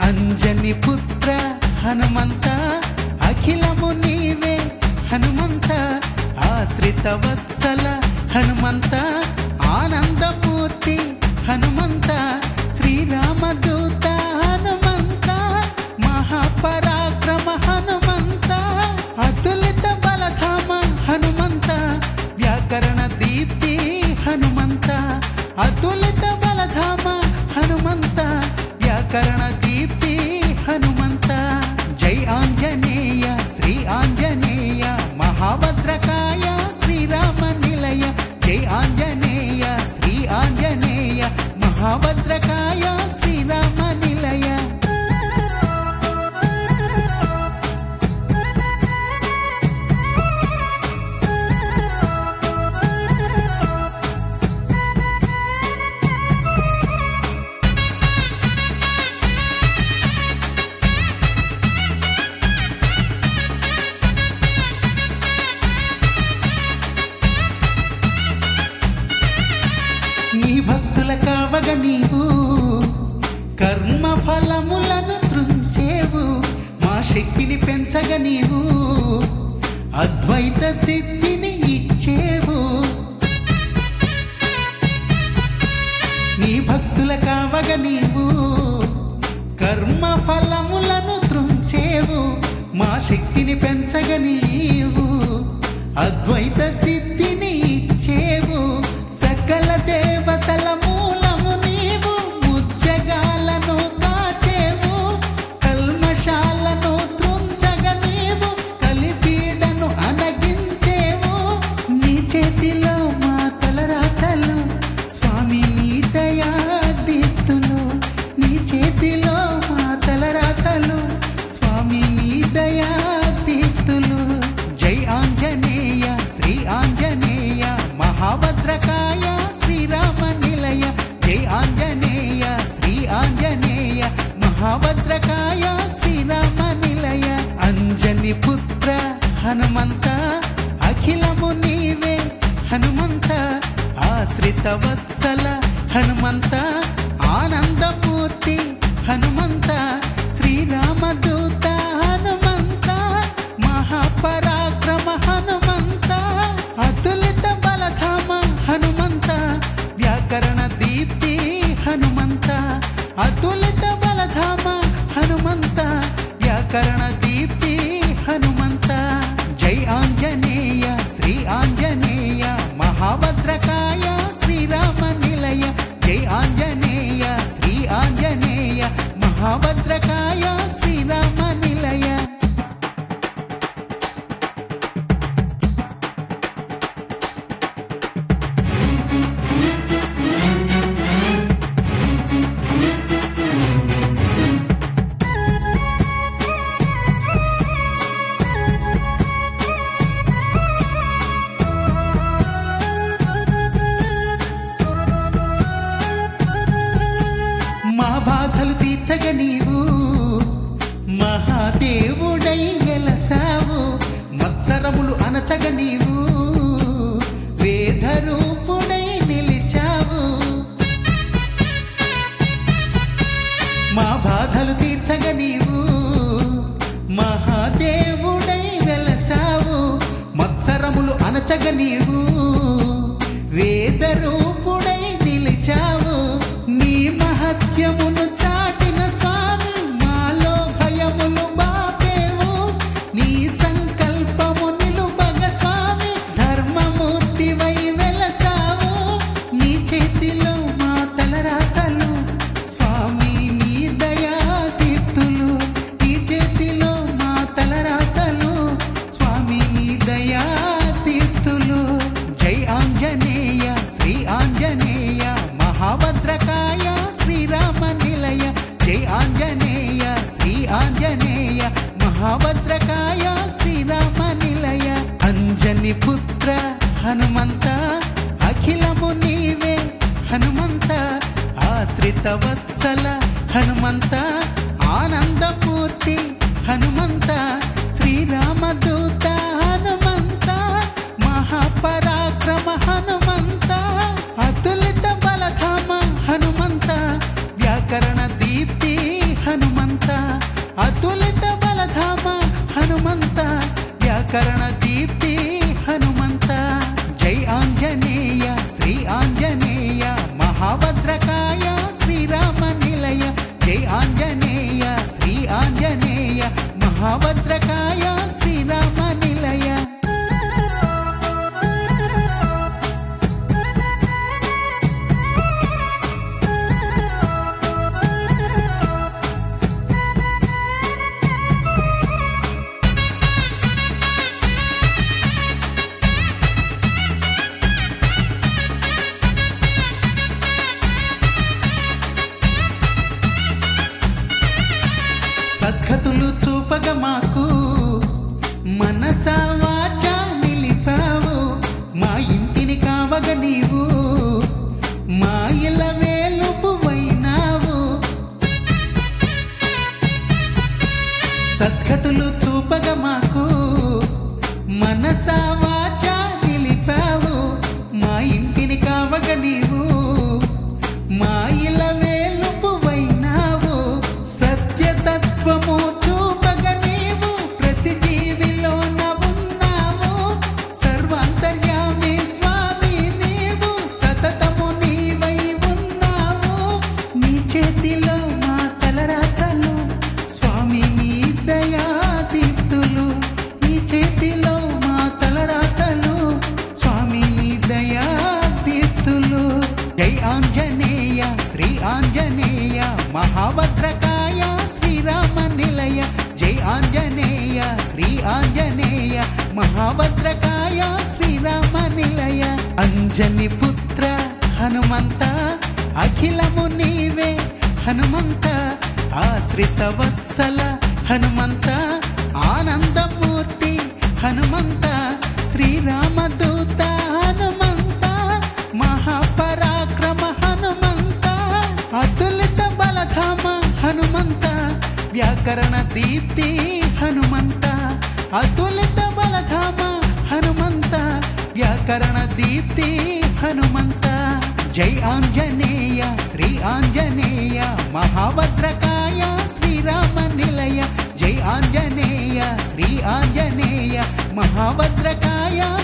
అంజని పుత్ర హనుమంత అఖిలము నీవే హనుమంత ఆశ్రిత వత్సల హనుమంత ఆనందమూర్తి హనుమంత శ్రీరామదూత హనుమంత మహాపరాక్రమ హనుమంత అతులిత బలధామ హనుమంత వ్యాకరణ దీప్తి హనుమంత అతులిత బలధామ హనుమంత వ్యాకరణ దీప్తి హనుమంత జై ఆంజనేయ శ్రీ ఆంజనేయ మహాభద్రకాయ శ్రీరామ నిలయ జై ఆంజనేయ శ్రీ ఆంజనేయ మహాభద్రకాయ శ్రీరామ నిలయ నీ భక్తుల కావగ నీవు కర్మ ఫలములను త్రుంచేవు మా శక్తిని పెంచగ నీవు అద్వైత సిద్ధిని ఇచ్చేవు నీ భక్తుల కావగ నీవు కర్మ ఫలములను త్రుంచేవు మా శక్తిని పెంచగ నీవు అద్వైత సిద్ధిని ఇచ్చేవు సకల దేవతల మూలము నీవు ముజ్జగాలను కాచేవు కల్మషాలను త్రుంచగ నీవు కలిపీడను అనగించేవు నీ చేతిలో మా తలరాతలు స్వామి నీ దయా దీప్తులు నీ చేతిలో మా తలరాతలు స్వామి నీ దయా దీప్తులు జై ఆంజనేయ శ్రీ ఆంజనేయ మహాభద్రకాయ శ్రీరామ నిలయ జై ఆంజనేయ శ్రీ ఆంజనేయ మహాభద్రకాయ శ్రీరామ నిలయ అంజని పుత్ర హనుమంత అఖిలము నీవే హనుమంత ఆశ్రిత వత్సల హనుమంత ఆనందమూర్తి హనుమంత శ్రీరామదూత హనుమంత మహాపరాక్రమ హనుమంత అతులిత బలధామ హనుమంత వ్యాకరణ దీప్తి హనుమంత అతులిత బలధామ హనుమంత వ్యాకరణ దీప్తి హనుమంత జై ఆంజనేయ శ్రీ ఆంజనేయ మహాభద్రకాయ శ్రీరామ నిలయ జై ఆంజనేయ శ్రీ ఆంజనేయ మహాభద్రకాయ శ్రీరామ నిలయ మా బాధలు తీర్చగ నీవు మహాదేవుడై వెలసావు మత్సరములు అనచగ నీవు వేదరూపుడై నిలిచావు మా బాధలు తీర్చగ నీవు మహాదేవుడై వెలసావు మత్సరములు అనచగ నీవు వేదరూపుడై నిలిచావు నీ మహత్యమును చాటిన స్వామి మాలో భయములు బాపేవు నీ సంకల్పము నిలుపగ స్వామి ధర్మమూర్తివై వెలసావు నీ చేతిలో మా తలరాతలు స్వామి నీ దయా దీప్తులు నీ చేతిలో మా తలరాతలు స్వామి నీ దయా దీప్తులు జై ఆంజనేయ శ్రీ ఆంజనేయ మహాభద్రకాయ శ్రీరామ నిలయ జై ఆంజనేయ శ్రీ ఆంజనేయ మహాభద్రకాయ శ్రీరామ నిలయ అంజని పుత్ర హనుమంత అఖిలము నీవే హనుమంత ఆశ్రిత వత్సల హనుమంత ఆనందమూర్తి హనుమంత శ్రీరామదూత హనుమంత మహాపరాక్రమ హనుమంత అతులిత బలధామ హనుమంత వ్యాకరణ దీప్తి హనుమంత మహాభద్రకాయ శ్రీరామ నిలయ సద్గతులు చూపగ మాకు మనస వాచ నిలిపావు మా ఇంటిని కావగ నీవు మా ఇల వేలుపువైనావు సద్గతులు చూపగ మాకు మనస వాచ నిలిపావు మా ఇంటిని కావగ నీవు మా ఇల వేలుపువైనావు సత్యతత్వము చూపగ నీవు ప్రతి జీవిలోన ఉన్నావు సర్వాంతర్యామి స్వామి నీవు సతతము నీవై ఉన్నావు నీ చేతిలో మా తలరాతలు స్వామి నీ దయా దీప్తులు నీ చేతిలో మా తలరాతలు స్వామి నీ దయా దీప్తులు జై ఆంజనేయ శ్రీ ఆంజనేయ మహాభద్రకాయ శ్రీరామ నిలయ జై ఆంజనేయ శ్రీ ఆంజనేయ మహాభద్రకాయ శ్రీరామ నిలయ అంజని పుత్ర హనుమంత అఖిలము నీవే హనుమంత ఆశ్రిత వత్సల హనుమంత ఆనందమూర్తి హనుమంత శ్రీరామదూత హనుమంత మహాపరాక్రమ హనుమంత అతులిత బలధామ హనుమంత వ్యాకరణ దీప్తి హనుమంత అతులిత బలధామ హనుమంత వ్యాకరణ దీప్తి హనుమంత జై ఆంజనేయ శ్రీ ఆంజనేయ మహాభద్రకాయ శ్రీరామ నిలయ జై ఆంజనేయ శ్రీ ఆంజనేయ మహాభద్రకాయ